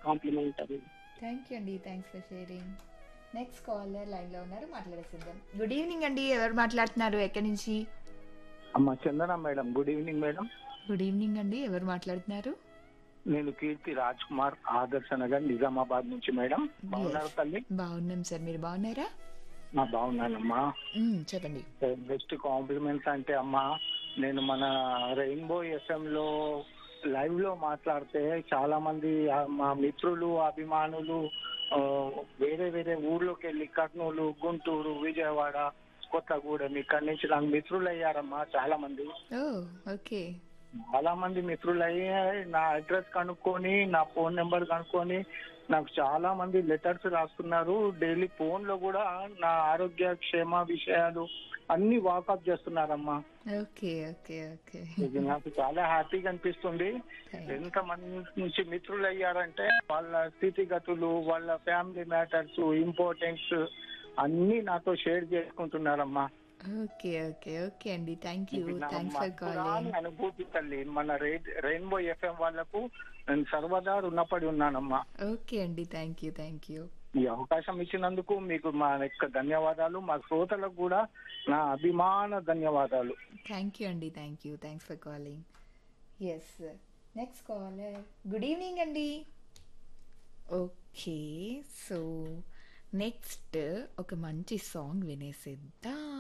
complement అది thank you అండి thanks for sharing next caller లైన్లో ఉన్నారు మాట్లాడేసిద్దాం గుడ్ ఈవినింగ్ అండి ఎవరు మాట్లాడుతున్నారు ఎక్కడి నుంచి అమ్మ Chandana madam good evening madam good evening అండి ఎవరు మాట్లాడుతున్నారు నేను కీర్తి రాజ్ కుమార్ ఆదర్శ నగర్ నిజామాబాద్ నుంచి మేడం బాగున్నారు తల్లి బాగున్నాం సార్ మీరు బాగున్నారా నా బాగున్నానమ్మా మ్మ్, చెప్పండి బెస్ట్ కాంప్లిమెంట్స్ అంటే అమ్మా నేను మన రెయిన్బో ఎఫ్ఎం లో లైవ్ లో మాట్లాడితే చాలా మంది ఆ, మా మిత్రులు అభిమానులు ఆ, వేరే వేరే ఊర్లోకి వెళ్ళి కర్నూలు గుంటూరు విజయవాడ కొత్తగూడెం ఇక్కడి నుంచి నాకు మిత్రులు అయ్యారమ్మా చాలా మంది ఓ ఓకే చాలా మంది మిత్రులు అయ్యి నా అడ్రస్ కనుక్కొని నా ఫోన్ నెంబర్ కనుక్కొని నాకు చాలా మంది లెటర్స్ రాస్తున్నారు డైలీ ఫోన్ లో కూడా నా ఆరోగ్య క్షేమ విషయాలు అన్ని వాకప్ చేస్తున్నారమ్మా ఓకే ఓకే ఓకే ఇది నాకు చాలా హ్యాపీగా అనిపిస్తుంది ఎంత మంది నుంచి మిత్రులు అయ్యారంటే వాళ్ళ స్థితిగతులు వాళ్ళ ఫ్యామిలీ మ్యాటర్స్ ఇంపార్టెన్స్ అన్ని నాతో షేర్ చేసుకుంటున్నారమ్మా ఓకే ఓకే ఓకే అండి థ్యాంక్ యూ ఇది నా థ్యాంక్స్ ఫర్ మధురాని కాలింగ్ అనుభూతి తల్లి మన రే- రెయిన్బో ఎఫ్ఎం వాళ్ళకు నేను సర్వదా రుణపడి ఉన్నానమ్మా ఓకే అండి థ్యాంక్ యూ థ్యాంక్ యూ ఈ అవకాశం ఇచ్చినందుకు మీకు మా యొక్క ధన్యవాదాలు మా శ్రోతలకు కూడా నా అభిమాన ధన్యవాదాలు థ్యాంక్ యూ అండి thank you thanks for calling yes next caller good evening అండి ఓకే సో నెక్స్ట్ ఒక మంచి సాంగ్ వినేసిద్దాం